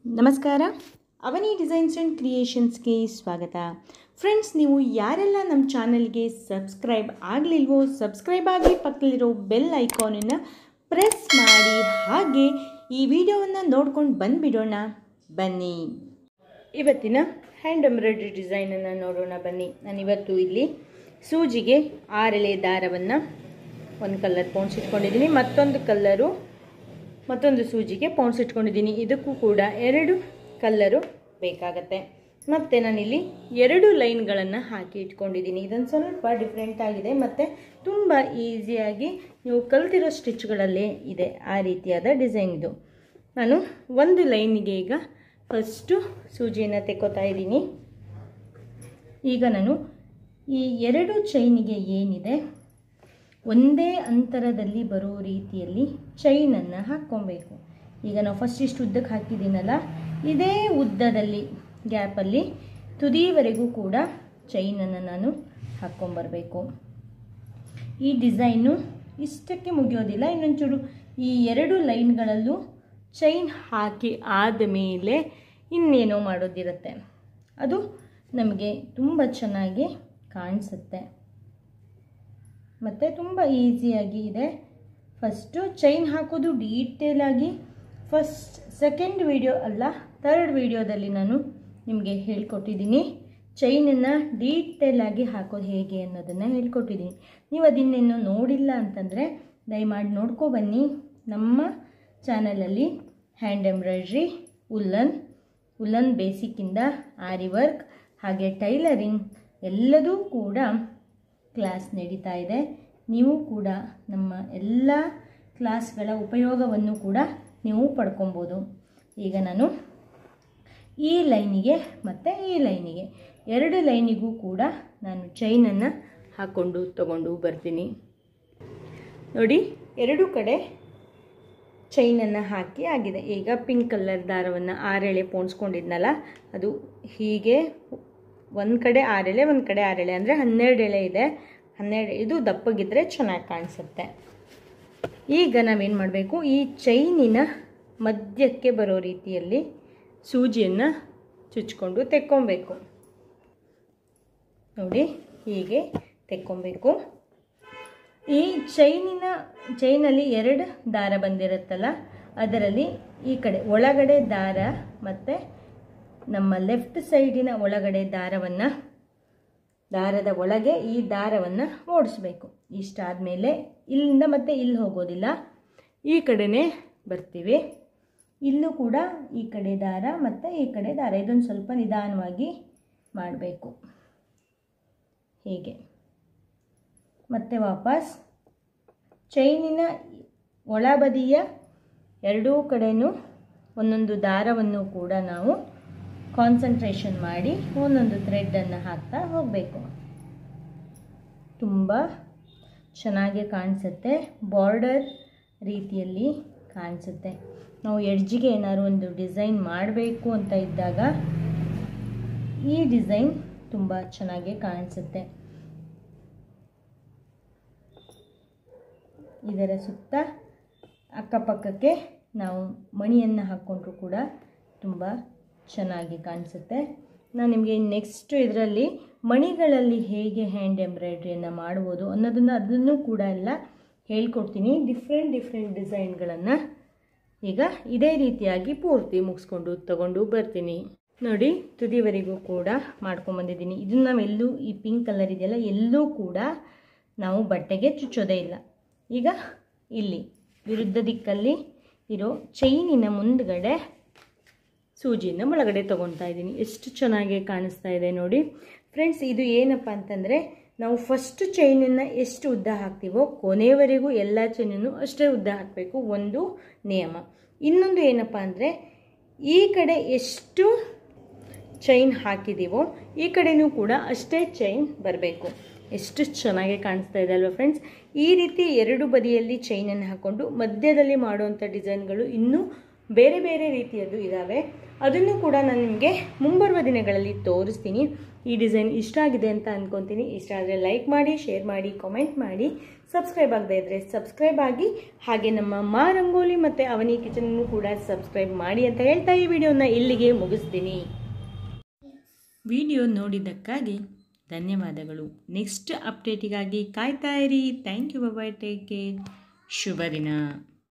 ನಮಸ್ಕಾರ ಅವನಿ designs and ಕ್ರಿಯೇಷನ್ಸ್ಗೆ ಸ್ವಾಗತ friends ನೀವು ಯಾರೆಲ್ಲ ನಮ್ಮ ಚಾನಲ್ಗೆ ಸಬ್ಸ್ಕ್ರೈಬ್ ಆಗಲಿಲ್ವೋ ಸಬ್ಸ್ಕ್ರೈಬ್ ಆಗಿ ಪಕ್ಕದಲ್ಲಿರೋ ಬೆಲ್ ಐಕಾನನ್ನು ಪ್ರೆಸ್ ಮಾಡಿ ಹಾಗೆ ಈ ವಿಡಿಯೋವನ್ನು ನೋಡ್ಕೊಂಡು ಬಂದುಬಿಡೋಣ ಬನ್ನಿ ಇವತ್ತಿನ ಹ್ಯಾಂಡ್ ಎಂಬ್ರಾಯ್ಡ್ರಿ ಡಿಸೈನನ್ನು ನೋಡೋಣ ಬನ್ನಿ ನಾನು ಇವತ್ತು ಇಲ್ಲಿ ಸೂಜಿಗೆ ಆರೆಳೆ ದಾರವನ್ನು ಒಂದು ಕಲರ್ ಪೌಂಡ್ಸ್ ಇಟ್ಕೊಂಡಿದ್ದೀನಿ ಮತ್ತೊಂದು ಕಲ್ಲರು ಮತ್ತೊಂದು ಸೂಜಿಗೆ ಪೌಂಡ್ಸ್ ಇಟ್ಕೊಂಡಿದ್ದೀನಿ ಇದಕ್ಕೂ ಕೂಡ ಎರಡು ಕಲ್ಲರು ಬೇಕಾಗತ್ತೆ ಮತ್ತು ನಾನಿಲ್ಲಿ ಎರಡು ಲೈನ್ಗಳನ್ನು ಹಾಕಿ ಇಟ್ಕೊಂಡಿದ್ದೀನಿ ಇದೊಂದು ಸ್ವಲ್ಪ ಡಿಫ್ರೆಂಟ್ ಆಗಿದೆ ಮತ್ತು ತುಂಬ ಈಸಿಯಾಗಿ ನೀವು ಕಲ್ತಿರೋ ಸ್ಟಿಚ್ಗಳಲ್ಲೇ ಇದೆ ಆ ರೀತಿಯಾದ ಡಿಸೈನ್ ಇದು ನಾನು ಒಂದು ಲೈನಿಗೆ ಈಗ ಫಸ್ಟು ಸೂಜಿಯನ್ನು ತೆಕ್ಕೋತಾ ಇದ್ದೀನಿ ಈಗ ನಾನು ಈ ಎರಡು ಚೈನಿಗೆ ಏನಿದೆ ಒಂದೇ ಅಂತರದಲ್ಲಿ ಬರೋ ರೀತಿಯಲ್ಲಿ ಚೈನನ್ನು ಹಾಕ್ಕೊಬೇಕು ಈಗ ನಾವು ಫಸ್ಟ್ ಇಷ್ಟು ಉದ್ದಕ್ಕೆ ಹಾಕಿದ್ದೀನಲ್ಲ ಇದೇ ಉದ್ದದಲ್ಲಿ ಗ್ಯಾಪಲ್ಲಿ ತುದಿವರೆಗೂ ಕೂಡ ಚೈನನ್ನು ನಾನು ಹಾಕ್ಕೊಂಬರ್ಬೇಕು ಈ ಡಿಸೈನು ಇಷ್ಟಕ್ಕೆ ಮುಗಿಯೋದಿಲ್ಲ ಇನ್ನೊಂಚೂರು ಈ ಎರಡು ಲೈನ್ಗಳಲ್ಲೂ ಚೈನ್ ಹಾಕಿ ಆದಮೇಲೆ ಇನ್ನೇನೋ ಮಾಡೋದಿರುತ್ತೆ ಅದು ನಮಗೆ ತುಂಬ ಚೆನ್ನಾಗಿ ಕಾಣಿಸುತ್ತೆ ಮತ್ತು ತುಂಬ ಈಸಿಯಾಗಿ ಇದೆ ಫಸ್ಟು ಚೈನ್ ಹಾಕೋದು ಡೀಟೇಲಾಗಿ ಫಸ್ಟ್ ಸೆಕೆಂಡ್ ವಿಡಿಯೋ ಅಲ್ಲ ಥರ್ಡ್ ವಿಡಿಯೋದಲ್ಲಿ ನಾನು ನಿಮಗೆ ಹೇಳ್ಕೊಟ್ಟಿದ್ದೀನಿ ಚೈನನ್ನು ಡೀಟೇಲಾಗಿ ಹಾಕೋದು ಹೇಗೆ ಅನ್ನೋದನ್ನು ಹೇಳ್ಕೊಟ್ಟಿದ್ದೀನಿ ನೀವು ಅದನ್ನೇನು ನೋಡಿಲ್ಲ ಅಂತಂದರೆ ದಯಮಾಡಿ ನೋಡ್ಕೊಬನ್ನಿ ನಮ್ಮ ಚಾನಲಲ್ಲಿ ಹ್ಯಾಂಡ್ ಎಂಬ್ರಾಯ್ಡ್ರಿ ಉಲ್ಲನ್ ಉಲ್ಲನ್ ಬೇಸಿಕ್ಕಿಂದ ಆರಿ ವರ್ಕ್ ಹಾಗೆ ಟೈಲರಿಂಗ್ ಎಲ್ಲದೂ ಕೂಡ ಕ್ಲಾಸ್ ನಡೀತಾ ಇದೆ ನೀವು ಕೂಡ ನಮ್ಮ ಎಲ್ಲ ಕ್ಲಾಸ್ಗಳ ಉಪಯೋಗವನ್ನು ಕೂಡ ನೀವು ಪಡ್ಕೊಬೋದು ಈಗ ನಾನು ಈ ಲೈನಿಗೆ ಮತ್ತು ಈ ಲೈನಿಗೆ ಎರಡು ಲೈನಿಗೂ ಕೂಡ ನಾನು ಚೈನನ್ನು ಹಾಕ್ಕೊಂಡು ತಗೊಂಡು ಬರ್ತೀನಿ ನೋಡಿ ಎರಡು ಕಡೆ ಚೈನನ್ನು ಹಾಕಿ ಆಗಿದೆ ಈಗ ಪಿಂಕ್ ಕಲರ್ ದಾರವನ್ನು ಆರೆಳೆ ಪೋಣಿಸ್ಕೊಂಡಿದ್ನಲ್ಲ ಅದು ಹೀಗೆ ಒಂದು ಕಡೆ ಆರೆಳೆ ಒಂದು ಕಡೆ ಆರೆಳೆ ಅಂದರೆ ಹನ್ನೆರಡು ಎಳೆ ಇದೆ ಹನ್ನೆರಡು ಇದು ದಪ್ಪಗಿದ್ರೆ ಚೆನ್ನಾಗಿ ಕಾಣಿಸುತ್ತೆ ಈಗ ನಾವೇನು ಮಾಡಬೇಕು ಈ ಚೈನಿನ ಮಧ್ಯಕ್ಕೆ ಬರೋ ರೀತಿಯಲ್ಲಿ ಸೂಜಿಯನ್ನು ಚುಚ್ಕೊಂಡು ತೆಕ್ಕೊಬೇಕು ನೋಡಿ ಹೀಗೆ ತೆಕ್ಕೊಬೇಕು ಈ ಚೈನಿನ ಚೈನಲ್ಲಿ ಎರಡು ದಾರ ಬಂದಿರುತ್ತಲ್ಲ ಅದರಲ್ಲಿ ಈ ಕಡೆ ಒಳಗಡೆ ದಾರ ಮತ್ತು ನಮ್ಮ ಲೆಫ್ಟ್ ಸೈಡಿನ ಒಳಗಡೆ ದಾರವನ್ನು ದಾರದ ಒಳಗೆ ಈ ದಾರವನ್ನು ಓಡಿಸ್ಬೇಕು ಇಷ್ಟಾದಮೇಲೆ ಇಲ್ಲಿಂದ ಮತ್ತೆ ಇಲ್ಲಿ ಹೋಗೋದಿಲ್ಲ ಈ ಕಡೆನೇ ಬರ್ತೀವಿ ಇಲ್ಲೂ ಕೂಡ ಈ ಕಡೆ ದಾರ ಮತ್ತು ಈ ಕಡೆ ದಾರ ಇದೊಂದು ಸ್ವಲ್ಪ ನಿಧಾನವಾಗಿ ಮಾಡಬೇಕು ಹೀಗೆ ಮತ್ತೆ ವಾಪಸ್ ಚೈನಿನ ಒಳಬದಿಯ ಎರಡೂ ಕಡೆಯೂ ಒಂದೊಂದು ದಾರವನ್ನು ಕೂಡ ನಾವು ಕಾನ್ಸಂಟ್ರೇಷನ್ ಮಾಡಿ ಒಂದೊಂದು ಥ್ರೆಡ್ಡನ್ನು ಹಾಕ್ತಾ ಹೋಗಬೇಕು ತುಂಬ ಚೆನ್ನಾಗಿ ಕಾಣಿಸುತ್ತೆ ಬಾರ್ಡರ್ ರೀತಿಯಲ್ಲಿ ಕಾಣಿಸುತ್ತೆ ನಾವು ಎಡ್ಜಿಗೆ ಏನಾದ್ರು ಒಂದು ಡಿಸೈನ್ ಮಾಡಬೇಕು ಅಂತ ಇದ್ದಾಗ ಈ ಡಿಸೈನ್ ತುಂಬ ಚೆನ್ನಾಗಿ ಕಾಣಿಸುತ್ತೆ ಇದರ ಸುತ್ತ ಅಕ್ಕಪಕ್ಕಕ್ಕೆ ನಾವು ಮಣಿಯನ್ನು ಹಾಕ್ಕೊಂಡ್ರೂ ಕೂಡ ತುಂಬ ಚೆನ್ನಾಗಿ ಕಾಣಿಸುತ್ತೆ ನಾನು ನಿಮಗೆ ನೆಕ್ಸ್ಟ್ ಇದರಲ್ಲಿ ಮಣಿಗಳಲ್ಲಿ ಹೇಗೆ ಹ್ಯಾಂಡ್ ಎಂಬ್ರಾಯ್ಡ್ರಿಯನ್ನು ಮಾಡ್ಬೋದು ಅನ್ನೋದನ್ನು ಅದನ್ನು ಕೂಡ ಎಲ್ಲ ಹೇಳ್ಕೊಡ್ತೀನಿ ಡಿಫ್ರೆಂಟ್ ಡಿಫ್ರೆಂಟ್ ಡಿಸೈನ್ಗಳನ್ನು ಈಗ ಇದೇ ರೀತಿಯಾಗಿ ಪೂರ್ತಿ ಮುಗಿಸ್ಕೊಂಡು ತಗೊಂಡು ಬರ್ತೀನಿ ನೋಡಿ ತುದಿವರೆಗೂ ಕೂಡ ಮಾಡ್ಕೊಂಬಂದಿದ್ದೀನಿ ಇದನ್ನು ನಾವೆಲ್ಲೂ ಈ ಪಿಂಕ್ ಕಲರ್ ಇದೆಯಲ್ಲ ಎಲ್ಲೂ ಕೂಡ ನಾವು ಬಟ್ಟೆಗೆ ಚುಚ್ಚೋದೇ ಇಲ್ಲ ಈಗ ಇಲ್ಲಿ ವಿರುದ್ಧ ದಿಕ್ಕಲ್ಲಿ ಇರೋ ಚೈನಿನ ಮುಂದ್ಗಡೆ ಸೂಜಿನ ಒಳಗಡೆ ತೊಗೊತಾ ಇದ್ದೀನಿ ಎಷ್ಟು ಚೆನ್ನಾಗಿ ಕಾಣಿಸ್ತಾ ಇದೆ ನೋಡಿ ಫ್ರೆಂಡ್ಸ್ ಇದು ಏನಪ್ಪ ಅಂತಂದರೆ ನಾವು ಫಸ್ಟ್ ಚೈನನ್ನು ಎಷ್ಟು ಉದ್ದ ಹಾಕ್ತೀವೋ ಕೊನೆಯವರೆಗೂ ಎಲ್ಲ ಚೈನನ್ನು ಅಷ್ಟೇ ಉದ್ದ ಹಾಕಬೇಕು ಒಂದು ನಿಯಮ ಇನ್ನೊಂದು ಏನಪ್ಪ ಅಂದರೆ ಈ ಕಡೆ ಎಷ್ಟು ಚೈನ್ ಹಾಕಿದ್ದೀವೋ ಈ ಕಡೆಯೂ ಕೂಡ ಅಷ್ಟೇ ಚೈನ್ ಬರಬೇಕು ಎಷ್ಟು ಚೆನ್ನಾಗಿ ಕಾಣಿಸ್ತಾ ಇದೆ ಅಲ್ವಾ ಫ್ರೆಂಡ್ಸ್ ಈ ರೀತಿ ಎರಡು ಬದಿಯಲ್ಲಿ ಚೈನನ್ನು ಹಾಕ್ಕೊಂಡು ಮಧ್ಯದಲ್ಲಿ ಮಾಡುವಂಥ ಡಿಸೈನ್ಗಳು ಇನ್ನೂ ಬೇರೆ ಬೇರೆ ರೀತಿಯದ್ದು ಇದ್ದಾವೆ ಅದನ್ನು ಕೂಡ ನಾನು ನಿಮಗೆ ಮುಂಬರುವ ದಿನಗಳಲ್ಲಿ ತೋರಿಸ್ತೀನಿ ಈ ಡಿಸೈನ್ ಇಷ್ಟ ಆಗಿದೆ ಅಂತ ಅಂದ್ಕೊತೀನಿ ಇಷ್ಟ ಆದರೆ ಲೈಕ್ ಮಾಡಿ ಶೇರ್ ಮಾಡಿ ಕಾಮೆಂಟ್ ಮಾಡಿ ಸಬ್ಸ್ಕ್ರೈಬ್ ಆಗದೇ ಇದ್ದರೆ ಸಬ್ಸ್ಕ್ರೈಬ್ ಆಗಿ ಹಾಗೆ ನಮ್ಮ ಮಾ ರಂಗೋಲಿ ಮತ್ತು ಅವನಿ ಕಿಚನ್ನು ಕೂಡ ಸಬ್ಸ್ಕ್ರೈಬ್ ಮಾಡಿ ಅಂತ ಹೇಳ್ತಾ ಈ ವಿಡಿಯೋನ ಇಲ್ಲಿಗೆ ಮುಗಿಸ್ತೀನಿ ವಿಡಿಯೋ ನೋಡಿದ್ದಕ್ಕಾಗಿ ಧನ್ಯವಾದಗಳು ನೆಕ್ಸ್ಟ್ ಅಪ್ಡೇಟಿಗಾಗಿ ಕಾಯ್ತಾ ಇರಿ thank you bye take care ಶುಭ ದಿನ